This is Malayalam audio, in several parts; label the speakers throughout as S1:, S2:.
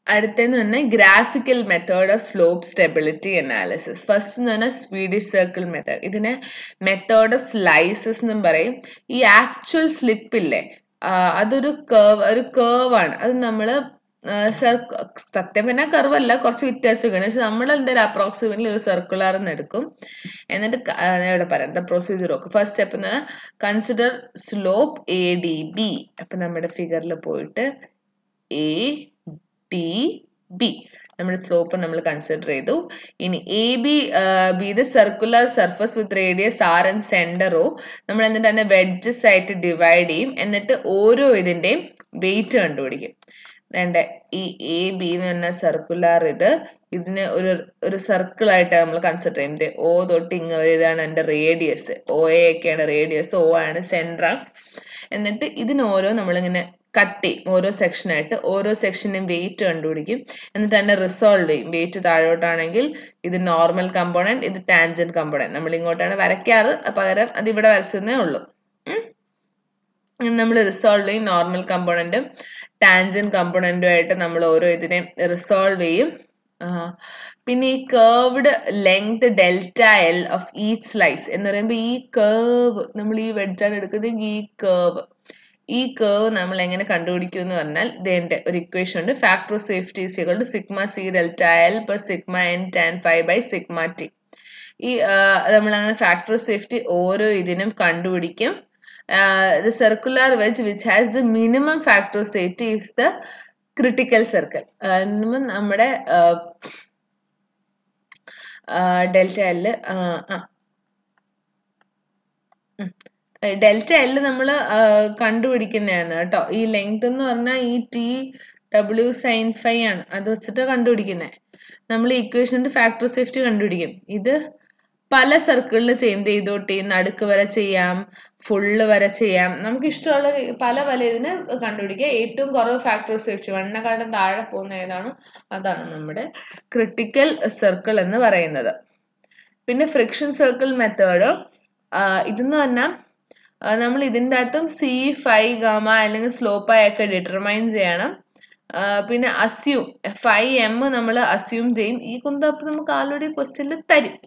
S1: അടുത്തെന്ന് പറഞ്ഞാൽ graphical method of slope stability analysis first എന്ന് പറഞ്ഞാൽ സ്വീഡിഷ് സർക്കിൾ മെത്തേഡ് ഇതിനെ മെത്തേഡ് ഓഫ് സ്ലൈസസ് എന്നും പറയും ഈ ആക്ച്വൽ സ്ലിപ്പില്ലേ അതൊരു കേവ് ഒരു കേവ് ആണ് അത് നമ്മൾ സത്യം പിന്നെ കർവ് അല്ല കുറച്ച് വ്യത്യാസമൊക്കെയാണ് പക്ഷെ നമ്മൾ എന്തായാലും അപ്രോക്സിമേറ്റ്ലി ഒരു സർക്കുലർ എന്ന് എടുക്കും എന്നിട്ട് ക- ആ, ഞാൻ ഇവിടെ പറയാം പ്രൊസീജിയർ നോക്കും ഫസ്റ്റ് സ്റ്റെപ്പ് എന്ന് പറഞ്ഞാൽ consider slope A D B അപ്പൊ നമ്മുടെ ഫിഗറിൽ പോയിട്ട് എ ടി ബി നമ്മുടെ സ്ലോപ്പ് നമ്മൾ കൺസിഡർ ചെയ്തു ഇനി A B B the circular surface with radius R and സെന്ററോ നമ്മൾ എന്നിട്ട് തന്നെ വെഡ്ജസ് ആയിട്ട് ഡിവൈഡ് ചെയ്യും എന്നിട്ട് ഓരോ ഇതിന്റെയും വെയിറ്റ് കണ്ടുപിടിക്കും വേണ്ട ഈ എ ബി എന്ന് പറഞ്ഞ സർക്കുലർ ഇത് ഇതിന് ഒരു ഒരു സർക്കിൾ ആയിട്ട് നമ്മൾ കൺസിഡർ ചെയ്യും ദേ ഓ തൊട്ട് ഇങ്ങ വരെ ഇതാണ് എൻ്റെ റേഡിയസ് ഒ എ ഒക്കെയാണ് റേഡിയസ് ഓ ആണ് സെൻട്രം എന്നിട്ട് ഇതിന് ഓരോ നമ്മളിങ്ങനെ കട്ട് ചെയ്യും ഓരോ സെക്ഷനായിട്ട് ഓരോ സെക്ഷനും വെയിറ്റ് കണ്ടുപിടിക്കും എന്നിട്ട് തന്നെ റിസോൾവ് ചെയ്യും വെയിറ്റ് താഴോട്ടാണെങ്കിൽ ഇത് നോർമൽ കമ്പോണന്റ് ഇത് ടാൻജന്റ് കമ്പോണന്റ് നമ്മൾ ഇങ്ങോട്ടാണ് വരയ്ക്കാറ് പകരം അത് ഇവിടെ വരച്ചെന്നേ ഉള്ളൂ നമ്മൾ റിസോൾവ് ചെയ്യും നോർമൽ കമ്പോണന്റും ടാൻജന്റ് കമ്പോണന്റും ആയിട്ട് നമ്മൾ ഓരോ ഇതിനെയും റിസോൾവ് ചെയ്യും ആ, പിന്നെ ഈ curved length delta L of each slice എന്ന് പറയുമ്പോൾ ഈ കേർവ് നമ്മൾ ഈ വെഡ്ജാണ് എടുക്കുന്നതെങ്കിൽ ഈ കേർവ് ഈ കേർവ് നമ്മൾ എങ്ങനെ കണ്ടുപിടിക്കും എന്ന് പറഞ്ഞാൽ ഇതിന്റെ ഒരു ഇക്വേഷൻ ഉണ്ട് factor of safety equal to sigma C delta L plus sigma N tan five by sigma T ഈ നമ്മൾ അങ്ങനെ ഫാക്ടർ ഓഫ് സേഫ്റ്റി ഓരോ ഇതിനും കണ്ടുപിടിക്കും the circular wedge which has the minimum factor of safety is the critical circle നമ്മുടെ ഡെൽറ്റ എല്ല് ഡെൽറ്റ എല്ല് നമ്മൾ കണ്ടുപിടിക്കുന്നതാണ് കേട്ടോ ഈ ലെങ്ത് എന്ന് പറഞ്ഞാൽ ഈ ടി ഡബ്ല്യു സൈൻ ഫൈവ് ആണ് അത് വെച്ചിട്ട് കണ്ടുപിടിക്കുന്നത് നമ്മൾ ഇക്വേഷൻ്റെ ഫാക്ടർ സേഫ്റ്റി കണ്ടുപിടിക്കും ഇത് പല സർക്കിളിൽ ചെയ്യും ചെയ്തോട്ടി നടുക്ക് വരെ ചെയ്യാം ഫുള്ള് വരെ ചെയ്യാം നമുക്ക് ഇഷ്ടമുള്ള പല പല ഇതിന് കണ്ടുപിടിക്കുക ഏറ്റവും കുറവ് ഫാക്ടർ സേഫ്റ്റി വണ്ണക്കാട്ടും താഴെ പോകുന്ന ഏതാണ് അതാണ് നമ്മുടെ ക്രിട്ടിക്കൽ സർക്കിൾ എന്ന് പറയുന്നത് പിന്നെ ഫ്രിക്ഷൻ സർക്കിൾ മെത്തേഡ് ഇതെന്ന് പറഞ്ഞാൽ നമ്മൾ ഇതിൻ്റെ അകത്തും സി ഫൈ ഗാമ അല്ലെങ്കിൽ സ്ലോപ്പായി ഒക്കെ ഡിറ്റർമൈൻ ചെയ്യണം ആ, പിന്നെ അസ്യൂം ഫൈവ് എം നമ്മൾ അസ്യൂം ചെയ്യും ഈ കുന്തപ്പ് നമുക്ക് ആൾറെഡി ക്വസ്റ്റ്യനിൽ തരും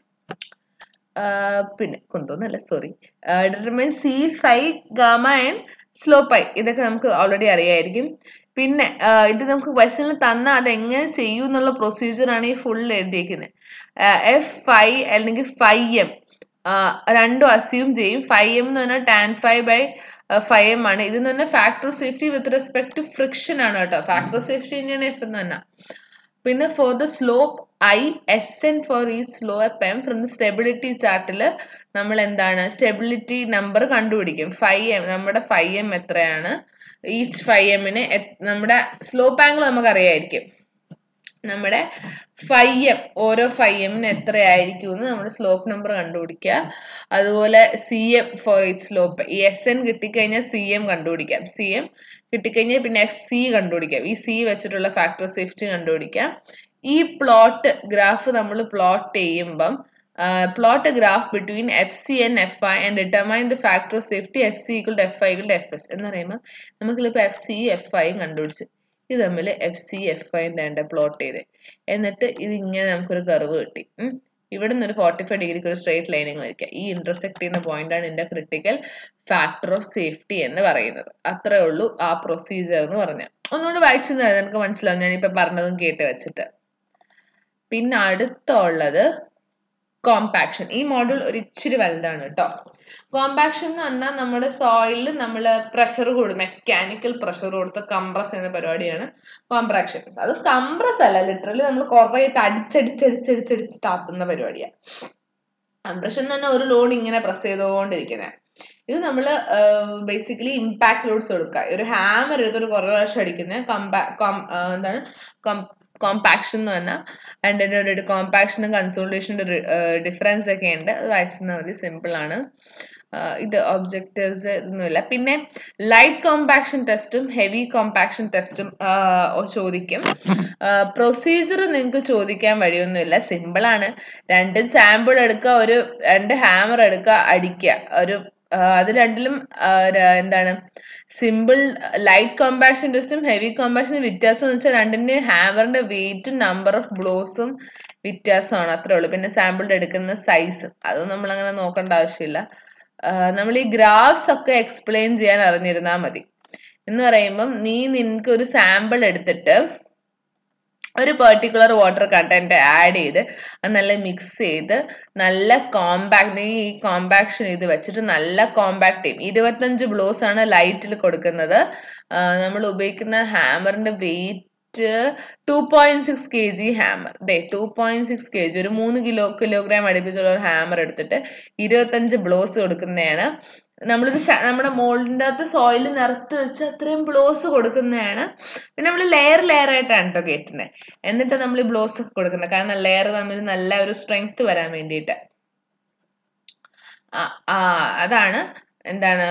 S1: ആ, പിന്നെ കുന്തോന്നല്ല sorry determine C five gamma and സ്ലോപ്പായി ഇതൊക്കെ നമുക്ക് ഓൾറെഡി അറിയായിരിക്കും പിന്നെ ആ, ഇത് നമുക്ക് ക്വസ്റ്റ്യനിൽ തന്നാൽ അത് എങ്ങനെ ചെയ്യും എന്നുള്ള പ്രൊസീജിയർ ആണ് ഈ ഫുൾ എഴുതിയിരിക്കുന്നത് എഫ് ഫൈവ് അല്ലെങ്കിൽ ഫൈവ് എം രണ്ടും അസ്യൂം ചെയ്യും ഫൈവ് എം എന്ന് പറഞ്ഞാൽ tan five by five M ആണ് ഇതെന്ന് പറഞ്ഞാൽ factor safety with respect to friction ആണ് കേട്ടോ ഫാക്ടർ സേഫ്റ്റി തന്നെയാണ് എഫ് എന്ന് പറഞ്ഞാൽ പിന്നെ for the slope I S N for ഈ slope M from the stability ചാർട്ടിൽ നമ്മൾ എന്താണ് സ്റ്റെബിലിറ്റി നമ്പർ കണ്ടുപിടിക്കും ഫൈവ് എം നമ്മുടെ ഫൈവ് എം എത്രയാണ് ഈച്ച് ഫൈവ് എമ്മിന് നമ്മുടെ സ്ലോപ്പ് ആംഗിൾ നമുക്ക് അറിയായിരിക്കും നമ്മുടെ ഫൈവ് എം ഓരോ ഫൈവ് എമ്മിന് എത്രയായിരിക്കും എന്ന് നമ്മുടെ സ്ലോപ്പ് നമ്പർ കണ്ടുപിടിക്കുക അതുപോലെ C M for it slope ഈ എസ് എൻ കിട്ടിക്കഴിഞ്ഞാൽ സി എം കണ്ടുപിടിക്കാം സി എം കിട്ടിക്കഴിഞ്ഞാൽ പിന്നെ എഫ് സി കണ്ടുപിടിക്കാം ഈ സി വെച്ചിട്ടുള്ള ഫാക്ടർ സേഫ്റ്റി കണ്ടുപിടിക്കാം ഈ പ്ലോട്ട് ഗ്രാഫ് നമ്മൾ പ്ലോട്ട് ചെയ്യുമ്പം plot graph between F C and F I and determine the factor of safety F C equal to F I equal to F S എന്ന് പറയുമ്പോൾ നമുക്കിപ്പോൾ എഫ് സി എഫ് ഐയും കണ്ടുപിടിച്ച് ഇത് തമ്മിൽ എഫ് സി എഫ് ഐ വേണ്ട പ്ലോട്ട് ചെയ്ത് എന്നിട്ട് ഇത് ഇങ്ങനെ നമുക്കൊരു കർവ് കിട്ടി ഉം. ഇവിടെ നിന്ന് ഒരു ഫോർട്ടി ഫൈവ് ഡിഗ്രിക്ക് ഒരു സ്ട്രേറ്റ് ലൈനിങ് വരയ്ക്കുക ഈ ഇന്റർസെക്ട് ചെയ്യുന്ന പോയിന്റ് ആണ് ഇതിന്റെ ക്രിട്ടിക്കൽ ഫാക്ടർ ഓഫ് സേഫ്റ്റി എന്ന് പറയുന്നത് അത്രേ ഉള്ളൂ ആ പ്രൊസീജിയർ എന്ന് പറഞ്ഞാൽ ഒന്നുകൂടി വായിച്ചു തരാം എനിക്ക് മനസ്സിലാവും ഞാനിപ്പോ പറഞ്ഞതും കേട്ട് വെച്ചിട്ട് പിന്നെ അടുത്തുള്ളത് കോമ്പാക്ഷൻ ഈ മോഡൽ ഒരു ഇച്ചിരി വലുതാണ് കേട്ടോ കോമ്പാക്ഷൻ എന്ന് പറഞ്ഞാൽ നമ്മുടെ സോയിലിൽ നമ്മൾ പ്രഷർ കൊടുക്കും മെക്കാനിക്കൽ പ്രഷർ കൊടുത്ത് കംപ്രസ് ചെയ്യുന്ന പരിപാടിയാണ് കോമ്പ്രാക്ഷൻ അത് കംപ്രസ് അല്ല ലിറ്ററലി നമ്മൾ കുറേ അടിച്ചടിച്ചടിച്ചടിച്ചടിച്ച് താത്തുന്ന പരിപാടിയാണ് കംപ്രഷൻ എന്ന് പറഞ്ഞാൽ ഒരു ലോഡ് ഇങ്ങനെ പ്രസ് ചെയ്തുകൊണ്ടിരിക്കുന്നത് ഇത് നമ്മൾ ബേസിക്കലി ഇമ്പാക്ട് ലോഡ്സ് കൊടുക്കുക ഒരു ഹാമർ എടുത്തൊരു കുറേ പ്രാവശ്യം അടിക്കുന്നത് കമ്പാ എന്താണ് കോമ്പാക്ഷൻ എന്ന് പറഞ്ഞാൽ രണ്ടിൻ്റെ കോമ്പാക്ഷനും കൺസോൾട്ടേഷൻ്റെ ഡിഫറൻസ് ഒക്കെ ഉണ്ട് അത് വായിച്ചാൽ മതി സിമ്പിൾ ആണ് ആഹ് ഇത് ഒബ്ജക്റ്റീവ്സ് ഇതൊന്നുമില്ല പിന്നെ ലൈറ്റ് കോമ്പാക്ഷൻ ടെസ്റ്റും ഹെവി കോമ്പാക്ഷൻ ടെസ്റ്റും ചോദിക്കും പ്രൊസീജിയർ നിങ്ങൾക്ക് ചോദിക്കാൻ വഴിയൊന്നുമില്ല സിമ്പിൾ ആണ് രണ്ട് സാമ്പിൾ എടുക്കുക ഒരു രണ്ട് ഹാമർ എടുക്കുക അടിക്കുക ഒരു അത് രണ്ടിലും ആ, ര- എന്താണ് സിമ്പിൾ ലൈറ്റ് കോമ്പാക്ഷൻ ടെസ്റ്റും ഹെവി കോമ്പാക്ഷനും വ്യത്യാസം എന്ന് വെച്ചാൽ രണ്ടിന്റെ ഹാമറിന്റെ വെയിറ്റും നമ്പർ ഓഫ് ബ്ലോസും വ്യത്യാസമാണ് അത്രേ ഉള്ളൂ പിന്നെ സാമ്പിൾ എടുക്കുന്ന സൈസ് അത് നമ്മൾ അങ്ങനെ നോക്കേണ്ട ആവശ്യമില്ല നമ്മൾ ഈ ഗ്രാഫ്സ് ഒക്കെ എക്സ്പ്ലെയിൻ ചെയ്യാൻ അറിഞ്ഞിരുന്നാൽ മതി എന്ന് പറയുമ്പം നീ നിനക്ക് ഒരു സാമ്പിൾ എടുത്തിട്ട് ഒരു പെർട്ടിക്കുലർ വാട്ടർ കണ്ടന്റ് ആഡ് ചെയ്ത് അത് നല്ല മിക്സ് ചെയ്ത് നല്ല കോമ്പാക്ട് നീ ഈ കോമ്പാക്ഷൻ ഇത് വെച്ചിട്ട് നല്ല കോമ്പാക്ട് ചെയ്യും ഇരുപത്തഞ്ച് ബ്ലോസ് ആണ് ലൈറ്റിൽ കൊടുക്കുന്നത് നമ്മൾ ഉപയോഗിക്കുന്ന ഹാമറിന്റെ weight two point six K G hammer ദേ two point six K G ഒരു മൂന്ന് കിലോ കിലോഗ്രാം അടുപ്പിച്ചുള്ള ഒരു ഹാമർ എടുത്തിട്ട് ഇരുപത്തഞ്ച് ബ്ലോസ് കൊടുക്കുന്നതാണ് നമ്മളൊരു സ- നമ്മുടെ മോൾഡിന്റെ അകത്ത് സോയിൽ നിറത്ത് വെച്ച് അത്രയും ബ്ലോസ് കൊടുക്കുന്നതാണ് പിന്നെ നമ്മൾ ലെയർ ലെയർ ആയിട്ടാണ് കേട്ടോ കയറ്റുന്നത് എന്നിട്ട് നമ്മൾ ഈ ബ്ലോസ് ഒക്കെ കൊടുക്കുന്നത് കാരണം ലെയർ തമ്മിൽ നല്ല ഒരു സ്ട്രെങ്ത് വരാൻ വേണ്ടിയിട്ട് ആ ആ, അതാണ് എന്താണ്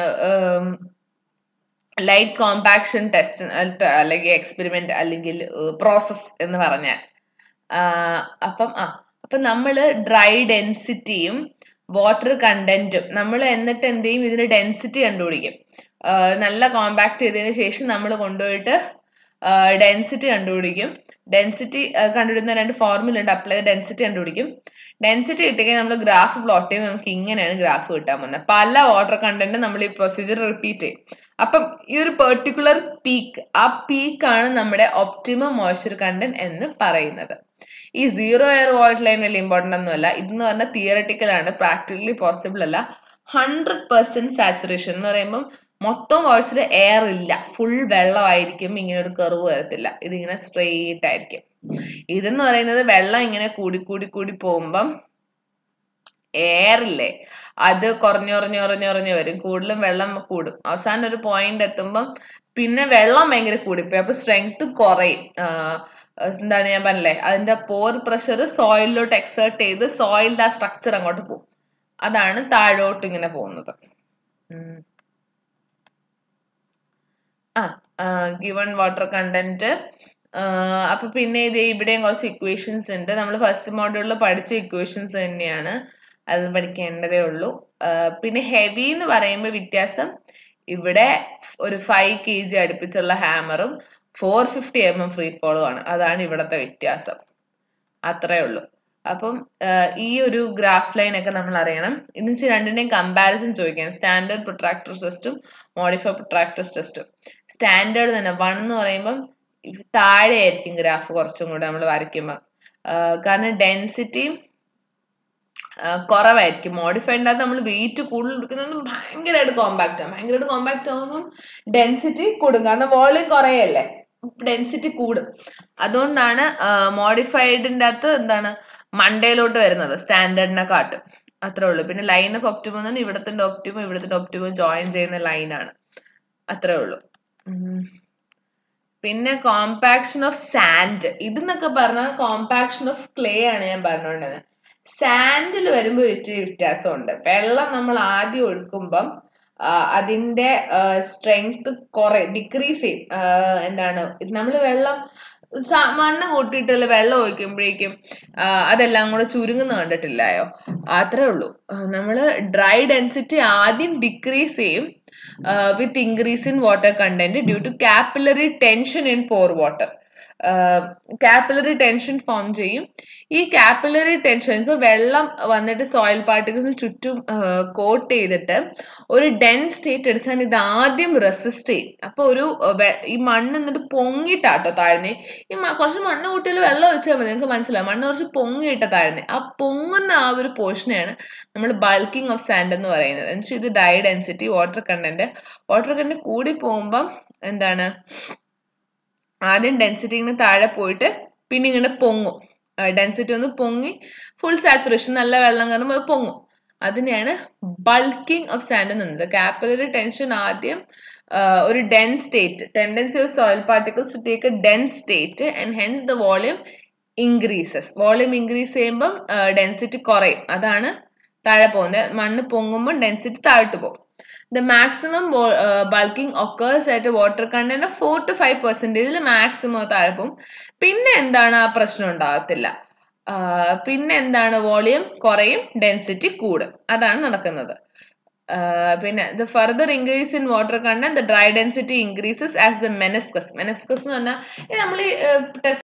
S1: ലൈറ്റ് കോമ്പാക്ഷൻ ടെസ്റ്റ് അല്ലെങ്കിൽ എക്സ്പെരിമെന്റ് അല്ലെങ്കിൽ പ്രോസസ് എന്ന് പറഞ്ഞാൽ ആ, അപ്പം ആ അപ്പം നമ്മൾ ഡ്രൈ ഡെൻസിറ്റിയും വാട്ടർ കണ്ടന്റും നമ്മൾ എന്നിട്ട് എന്ത് ചെയ്യും ഇതിന്റെ ഡെൻസിറ്റി കണ്ടുപിടിക്കും ആ, നല്ല കോമ്പാക്ട് ചെയ്തതിന് ശേഷം നമ്മൾ കൊണ്ടുപോയിട്ട് ഡെൻസിറ്റി കണ്ടുപിടിക്കും ഡെൻസിറ്റി കണ്ടുപിടുന്ന രണ്ട് ഫോർമുല ഉണ്ട് അപ്ലൈ ഡെൻസിറ്റി കണ്ടുപിടിക്കും ഡെൻസിറ്റി കിട്ടിക്കഴിഞ്ഞാൽ നമ്മൾ ഗ്രാഫ് പ്ലോട്ട് ചെയ്യുമ്പോൾ നമുക്ക് ഇങ്ങനെയാണ് ഗ്രാഫ് കിട്ടാൻ പോകുന്നത് പല വാട്ടർ കണ്ടന്റ് നമ്മൾ ഈ പ്രൊസീജിയർ റിപ്പീറ്റ് ചെയ്യും അപ്പം ഈ ഒരു പെർട്ടിക്കുലർ പീക്ക് ആ പീക്കാണ് നമ്മുടെ ഒപ്റ്റിമം മോയ്സ്ചർ കണ്ടന്റ് എന്ന് പറയുന്നത് ഈ സീറോ എയർ വാട്ടർ ലൈൻ വലിയ ഇമ്പോർട്ടൻ്റ് ഒന്നുമല്ല ഇതെന്ന് പറഞ്ഞാൽ തിയറട്ടിക്കൽ ആണ് പ്രാക്ടിക്കലി പോസിബിൾ അല്ല ഹൺഡ്രഡ് പെർസെന്റ് സാച്ചുറേഷൻ എന്ന് പറയുമ്പം മൊത്തം വേഴ്സിൽ എയർ ഇല്ല ഫുൾ വെള്ളമായിരിക്കും ഇങ്ങനെ ഒരു കർവ് വരത്തില്ല ഇതിങ്ങനെ സ്ട്രെയിറ്റ് ആയിരിക്കും ഇതെന്ന് പറയുന്നത് വെള്ളം ഇങ്ങനെ കൂടി കൂടി കൂടി പോകുമ്പം എയർ ഇല്ലേ അത് കുറഞ്ഞു കുറഞ്ഞു കുറഞ്ഞു കുറഞ്ഞു വരും കൂടുതലും വെള്ളം കൂടും അവസാനം ഒരു പോയിന്റ് എത്തുമ്പം പിന്നെ വെള്ളം ഭയങ്കര കൂടിപ്പോയി അപ്പൊ സ്ട്രെങ്ത് കുറയും ആഹ് എന്താണ് ഞാൻ പറഞ്ഞില്ലേ അതിന്റെ പോർ പ്രഷർ സോയിലിലോട്ട് എക്സേർട്ട് ചെയ്ത് സോയിലിന്റെ ആ സ്ട്രക്ചർ അങ്ങോട്ട് പോകും അതാണ് താഴോട്ട് ഇങ്ങനെ പോകുന്നത് ഉം. ആ ഗിവൺ വാട്ടർ കണ്ടന്റ് അപ്പൊ പിന്നെ ഇത് ഇവിടെയും കുറച്ച് ഇക്വേഷൻസ് ഉണ്ട് നമ്മൾ ഫസ്റ്റ് മോഡ്യൂളിൽ പഠിച്ച ഇക്വേഷൻസ് തന്നെയാണ് അത് പഠിക്കേണ്ടതേ ഉള്ളൂ ആ, പിന്നെ ഹെവി എന്ന് പറയുമ്പോൾ വ്യത്യാസം ഇവിടെ ഒരു ഫൈവ് കെ ജി അടുപ്പിച്ചുള്ള ഹാമറും four fifty M M free ഫോളും ആണ് അതാണ് ഇവിടത്തെ വ്യത്യാസം അത്രേ ഉള്ളൂ അപ്പം ആ, ഈ ഒരു ഗ്രാഫ് ലൈൻ ഒക്കെ നമ്മൾ അറിയണം എന്ന് വെച്ചാൽ രണ്ടിന്റെയും കമ്പാരിസൺ ചോദിക്കാൻ സ്റ്റാൻഡേർഡ് പ്രൊട്രാക്ടർ ടെസ്റ്റും മോഡിഫൈ പ്രൊട്രാക്ടർ ടെസ്റ്റും സ്റ്റാൻഡേർഡ് തന്നെ വൺ എന്ന് പറയുമ്പം താഴെ ആയിരിക്കും ഗ്രാഫ് കുറച്ചും കൂടെ നമ്മൾ വരയ്ക്കുമ്പോൾ കാരണം ഡെൻസിറ്റി കുറവായിരിക്കും മോഡിഫൈഡിൻ്റെ അകത്ത് നമ്മൾ വെയിറ്റ് കൂടുതൽ എടുക്കുന്നത് ഭയങ്കരമായിട്ട് കോമ്പാക്റ്റ് ആണ് ഭയങ്കരമായിട്ട് കോമ്പാക്റ്റ് ആകുമ്പം ഡെൻസിറ്റി കൂടും കാരണം വോളിയം കുറയല്ലേ ഡെൻസിറ്റി കൂടും അതുകൊണ്ടാണ് മോഡിഫൈഡിൻ്റെ അകത്ത് എന്താണ് മണ്ടയിലോട്ട് വരുന്നത് സ്റ്റാൻഡേർഡിനെ കാട്ടും അത്രേ ഉള്ളൂ പിന്നെ ലൈൻ ഓഫ് ഒപ്റ്റിമം എന്ന് പറഞ്ഞാൽ ഇവിടത്തിന്റെ ഒപ്റ്റിമം ഇവിടത്തിന്റെ ഒപ്റ്റിമം ജോയിൻ ചെയ്യുന്ന ലൈനാണ് അത്രേ ഉള്ളൂ ഉം. പിന്നെ കോമ്പാക്ഷൻ ഓഫ് സാൻഡ് ഇതെന്നൊക്കെ പറഞ്ഞാൽ കോമ്പാക്ഷൻ ഓഫ് ക്ലേ ആണ് ഞാൻ പറഞ്ഞുകൊണ്ടത് സാൻഡിൽ വരുമ്പോൾ ഇത്തിരി വ്യത്യാസമുണ്ട് വെള്ളം നമ്മൾ ആദ്യം ഒഴുക്കുമ്പം ആ, അതിന്റെ സ്ട്രെങ്ത് കുറെ ഡിക്രീസ് ചെയ്യും ആ, എന്താണ് നമ്മൾ വെള്ളം സ- മണ്ണ് കൂട്ടിയിട്ടുള്ള വെള്ളം ഒഴിക്കുമ്പോഴേക്കും ആ, അതെല്ലാം കൂടെ ചുരുങ്ങുന്ന കണ്ടിട്ടില്ലായോ അത്രേ ഉള്ളൂ നമ്മൾ ഡ്രൈ ഡെൻസിറ്റി ആദ്യം ഡിക്രീസ് ചെയ്യും with increase in water content due to capillary tension in pore water capillary tension form ചെയ്യും ഈ കാപ്പിലറി ടെൻഷൻ ഇപ്പൊ വെള്ളം വന്നിട്ട് സോയിൽ പാർട്ടിക്കിൾസിന് ചുറ്റും കോട്ട് ചെയ്തിട്ട് ഒരു ഡെൻ സ്റ്റേറ്റ് എടുക്കാൻ ഇത് ആദ്യം റെസിസ്റ്റ് ചെയ്യും അപ്പൊ ഒരു ആ, വെ- ഈ മണ്ണ് എന്നിട്ട് പൊങ്ങിട്ടാട്ടോ താഴ്ന്നേ ഈ മ- കുറച്ച് മണ്ണ് കൂട്ടിയാൽ വെള്ളം ഒഴിച്ചാൽ മതി നിങ്ങൾക്ക് മനസ്സിലാവും മണ്ണ് കുറച്ച് പൊങ്ങിയിട്ട താഴ്ന്നേ ആ പൊങ്ങുന്ന ആ ഒരു പോർഷനെയാണ് നമ്മൾ ബൾക്കിംഗ് ഓഫ് സാൻഡ് എന്ന് പറയുന്നത് എന്നുവെച്ചാൽ ഇത് dry density water content water content കൂടി പോകുമ്പം എന്താണ് ആദ്യം ഡെൻസിറ്റി ഇങ്ങനെ താഴെ പോയിട്ട് പിന്നെ ഇങ്ങനെ പൊങ്ങും ഡെൻസിറ്റി ഒന്ന് പൊങ്ങി ഫുൾ സാച്ചുറേഷൻ നല്ല വെള്ളം കയറുമ്പോൾ അത് പൊങ്ങും അതിനെയാണ് ബൾക്കിംഗ് ഓഫ് സാൻഡ് എന്നുള്ളത് കാപ്പിലറി ടെൻഷൻ ആദ്യം ആ, ഒരു dense state tendency of soil particles to take a dense state and hence the volume increases volume increase ചെയ്യുമ്പം ഡെൻസിറ്റി കുറയും അതാണ് താഴെ പോകുന്നത് മണ്ണ് പൊങ്ങുമ്പോൾ ഡെൻസിറ്റി താഴോട്ട് പോകും the maximum wo- uh, bulking occurs at a water content of four to five പെർസെൻറ്റേജിൽ മാക്സിമം താഴെ പോകും പിന്നെ എന്താണ് ആ പ്രശ്നം ഉണ്ടാകത്തില്ല ആഹ് പിന്നെ എന്താണ് വോളിയം കുറയും ഡെൻസിറ്റി കൂടും അതാണ് നടക്കുന്നത്
S2: പിന്നെ the further increase in water content the dry density increases as the meniscus meniscus എന്ന് പറഞ്ഞാൽ നമ്മൾ ടെസ്റ്റ്